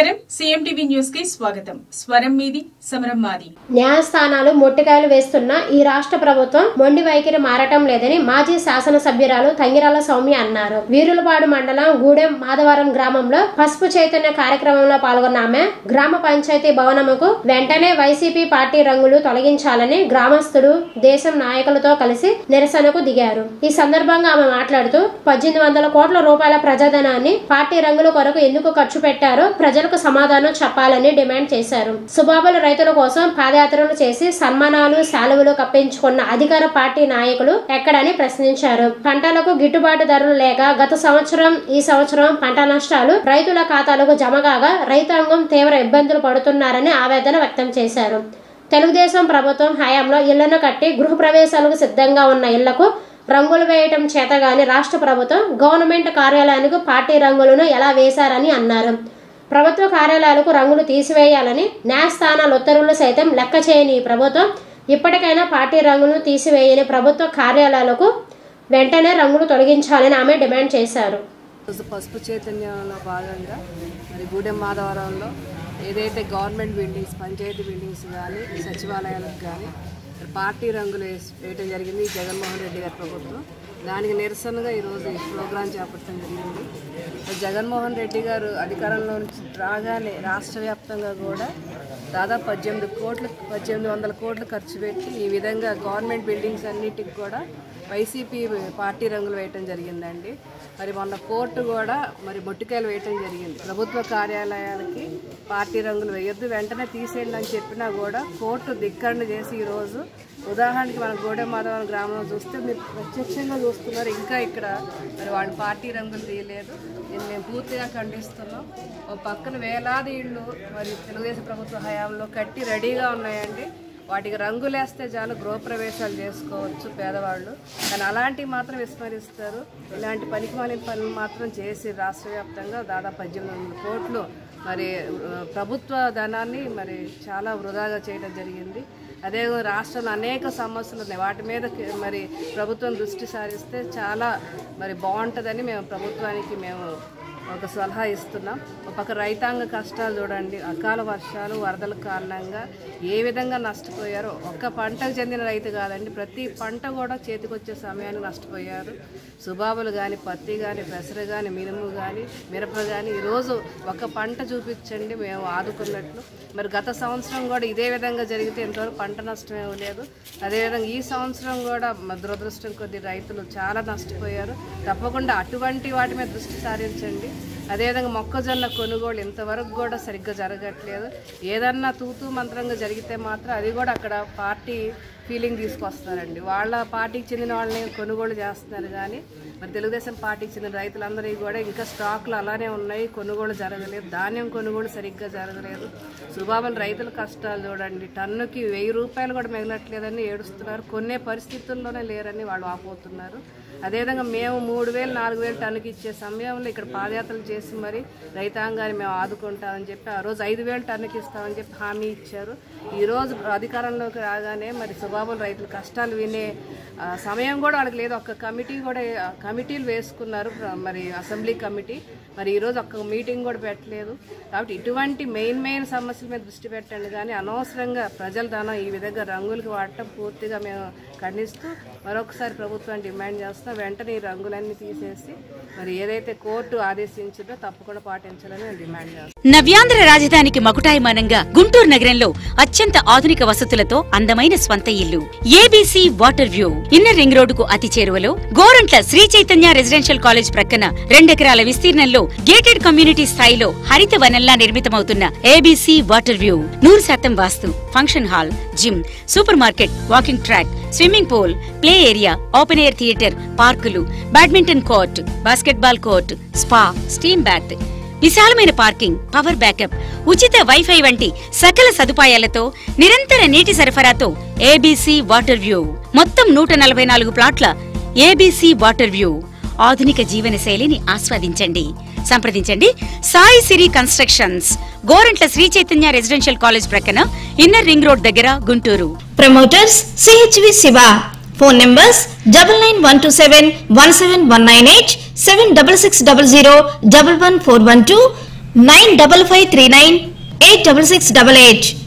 నమస్కారం CM TV news కి స్వాగతం స్వరం మీది సమరం మాది న్యాయస్థానాలు మొట్టికాయలు వేస్తున్న ఈ రాష్ట్ర ప్రభుత్వం మొండి వైఖరి మారటం లేదని మాజీ శాసనసభ్యురాలు తంగిరాల సౌమ్య అన్నారు వీరులపాడు మండలం గూడెం మాధవరం గ్రామంలో పసుపు చైతన్య కార్యక్రమంలో పాల్గొన్న ఆమె గ్రామ పంచాయతీ భవనముకు వెంటనే వైసీపీ పార్టీ రంగులు తొలగించాలని గ్రామస్తులు దేశం నాయకులతో కలిసి నిరసనకు దిగారు ఈ సందర్భంగా ఆమె మాట్లాడుతూ పద్దెనిమిది వందల కోట్ల రూపాయల ప్రజాధనాన్ని పార్టీ రంగుల కొరకు ఎందుకు ఖర్చు పెట్టారో ప్రజలకు సమాధానం చెప్పాలని డిమాండ్ చేశారు సుబాబుల రైతుల కోసం పాదయాత్రలు చేసి సన్మానాలు శాలువలు కప్పించుకున్న అధికార పార్టీ నాయకులు ఎక్కడని ప్రశ్నించారు పంటలకు గిట్టుబాటు ధరలు లేక గత సంవత్సరం ఈ సంవత్సరం పంట నష్టాలు రైతుల ఖాతాలకు జమ కాగా రైతాంగం తీవ్ర ఇబ్బందులు పడుతున్నారని ఆవేదన వ్యక్తం చేశారు తెలుగుదేశం ప్రభుత్వం హయాంలో ఇళ్లను కట్టి గృహ ప్రవేశాలకు సిద్ధంగా ఉన్న ఇళ్లకు రంగులు వేయటం చేతగాని రాష్ట్ర ప్రభుత్వం గవర్నమెంట్ కార్యాలయానికి పార్టీ రంగులను ఎలా వేశారని అన్నారు ప్రభుత్వ కార్యాలయాలకు రంగులు తీసివేయాలని న్యాయస్థానాల ఉత్తర్వులు సైతం లెక్క చేయని ఈ ప్రభుత్వం ఇప్పటికైనా పార్టీ రంగులను తీసివేయని ప్రభుత్వ కార్యాలయాలకు వెంటనే రంగులు తొలగించాలని ఆమె డిమాండ్ చేశారు రోజు పసుపు చైతన్యంలో భాగంగా మరి గూడెం మాధవరంలో ఏదైతే గవర్నమెంట్ బిల్డింగ్స్ పంచాయతీ బిల్డింగ్స్ కానీ సచివాలయాలకు కానీ మరి పార్టీ రంగులు వేసి వేయటం జరిగింది జగన్మోహన్ రెడ్డి గారి ప్రభుత్వం దానికి నిరసనగా ఈరోజు ఈ ప్రోగ్రాం చేపట్టడం జరిగింది మరి జగన్మోహన్ రెడ్డి గారు అధికారంలో నుంచి రాగానే రాష్ట్ర వ్యాప్తంగా కూడా దాదాపు పద్దెనిమిది కోట్లు పద్దెనిమిది వందల కోట్లు ఖర్చు పెట్టి ఈ విధంగా గవర్నమెంట్ బిల్డింగ్స్ అన్నిటికి కూడా వైసీపీ పార్టీ రంగులు వేయటం జరిగిందండి మరి మొన్న కోర్టు కూడా మరి మొట్టికాయలు వేయటం జరిగింది ప్రభుత్వ కార్యాలయాలకి పార్టీ రంగులు వేయొద్దు వెంటనే తీసేయండి అని చెప్పినా కూడా కోర్టు ధిక్కరణ చేసి ఈరోజు ఉదాహరణకి మన గోడె మాధవరం గ్రామంలో చూస్తే మీరు ప్రత్యక్షంగా చూస్తున్నారు ఇంకా ఇక్కడ మరి వాళ్ళు పార్టీ రంగులు తీయలేదు ఇది మేము పూర్తిగా ఖండిస్తున్నాం ఓ పక్కన వేలాది ఇళ్ళు మరి తెలుగుదేశం ప్రభుత్వ హయాంలో కట్టి రెడీగా ఉన్నాయండి వాటికి రంగులేస్తే చాలు గృహప్రవేశాలు చేసుకోవచ్చు పేదవాళ్ళు కానీ అలాంటివి మాత్రం విస్మరిస్తారు ఇలాంటి పనికిమాలిన పనులు మాత్రం చేసి రాష్ట్ర వ్యాప్తంగా దాదాపు పద్దెనిమిది వందల కోట్లు మరి ఆ, ప్రభుత్వ ధనాన్ని మరి చాలా వృధాగా చేయడం జరిగింది అదే రాష్ట్రంలో అనేక సమస్యలు ఉన్నాయి వాటి మీద కి- మరి ప్రభుత్వం దృష్టి సారిస్తే చాలా మరి బాగుంటుందని మేము ప్రభుత్వానికి మేము ఒక సలహా ఇస్తున్నాం ఒక పక్క రైతాంగ కష్టాలు చూడండి అకాల వర్షాలు వరదల కారణంగా ఏ విధంగా నష్టపోయారో ఒక్క పంటకు చెందిన రైతు కాదండి ప్రతి పంట కూడా చేతికొచ్చే సమయానికి నష్టపోయారు సుబాబులు కానీ పత్తి కానీ పెసర కానీ మినుము కానీ మిరప కానీ ఈరోజు ఒక పంట చూపించండి మేము ఆదుకున్నట్లు మరి గత సంవత్సరం కూడా ఇదే విధంగా జరిగితే ఎంతవరకు పంట నష్టం ఏమీ లేదు అదేవిధంగా ఈ సంవత్సరం కూడా మా దురదృష్టం కొద్ది రైతులు చాలా నష్టపోయారు తప్పకుండా అటువంటి వాటి మీద దృష్టి సారించండి అదేవిధంగా మొక్కజొన్న కొనుగోలు ఇంతవరకు కూడా సరిగ్గా జరగట్లేదు ఏదన్నా తూతూ మంత్రంగా జరిగితే మాత్రం అది కూడా అక్కడ పార్టీ ఫీలింగ్ తీసుకొస్తారండి వాళ్ళ పార్టీకి చెందిన వాళ్ళని కొనుగోలు చేస్తున్నారు కానీ మరి తెలుగుదేశం పార్టీకి చెందిన రైతులందరికీ కూడా ఇంకా స్టాక్లు అలానే ఉన్నాయి కొనుగోలు జరగలేదు ధాన్యం కొనుగోలు సరిగ్గా జరగలేదు సుబాబులు రైతుల కష్టాలు చూడండి టన్నుకి వెయ్యి రూపాయలు కూడా మిగలట్లేదని ఏడుస్తున్నారు కొనే పరిస్థితుల్లోనే లేరని వాళ్ళు ఆపోతున్నారు అదేవిధంగా మేము మూడు వేలు నాలుగు వేలు టన్నుకి ఇచ్చే సమయంలో ఇక్కడ పాదయాత్రలు చేసి మరి రైతాంగాన్ని మేము ఆదుకుంటామని చెప్పి ఆ రోజు ఐదు వేలు టన్నుకి ఇస్తామని చెప్పి హామీ ఇచ్చారు ఈ రోజు అధికారంలోకి రాగానే మరి సుబాబుల రైతుల కష్టాలు వినే ఆ, సమయం కూడా వాళ్ళకి లేదు ఒక్క కమిటీ కూడా ఆ, కమిటీలు వేసుకున్నారు ప్ర- మరి అసెంబ్లీ కమిటీ మరి ఈరోజు ఒక్క మీటింగ్ కూడా పెట్టలేదు కాబట్టి ఇటువంటి మెయిన్ మెయిన్ సమస్యల మీద దృష్టి పెట్టండి కానీ అనవసరంగా ప్రజల ధనం ఈ విధంగా రంగులకి వాడటం పూర్తిగా మేము ఖండిస్తూ మరొకసారి ప్రభుత్వాన్ని డిమాండ్ చేస్తున్నాం వెంటనే ఈ రంగులన్నీ తీసేసి మరి ఏదైతే కోర్టు ఆదేశించిందో తప్పకుండా పాటించాలని మేము డిమాండ్ చేస్తాం నవ్యాంధ్ర రాజధానికి మకుటాయమానంగా గుంటూరు నగరంలో అత్యంత ఆధునిక వసతులతో అందమైన స్వంత ఇల్లు ABC water view inner ring రోడ్డుకు అతి చేరువలో గోరంట్ల శ్రీ చైతన్య రెసిడెన్షియల్ కాలేజ్ ప్రక్కన రెండెకరాల విస్తీర్ణంలో గేటెడ్ కమ్యూనిటీ స్థాయిలో హరిత వనంలా నిర్మితమవుతున్న ఏబీసీ వాటర్ వ్యూ నూరు శాతం vastu function hall gym super market walking track swimming pool play area open air theatre పార్కులు badminton court basketball court spa steam bath విశాలమైన పార్కింగ్ పవర్ బ్యాకప్ ఉచిత వైఫై వంటి సకల సదుపాయాలతో నిరంతర నీటి సరఫరాతో ఏబీసీ వాటర్ వ్యూ మొత్తం నూట నలభై నాలుగు ప్లాట్ల ఏబీసీ వాటర్ వ్యూ ఆధునిక జీవన శైలిని ఆస్వాదించండి సంప్రదించండి Sai Siri constructions Gorantla Sri Chaitanya residential college ప్రక్కన ఇన్నర్ రింగ్ రోడ్ దగ్గర Guntur promoters CHV Siva phone numbers double nine one two seven one seven one nine eight seven double six double zero double one four one two nine double five three nine eight double six double eight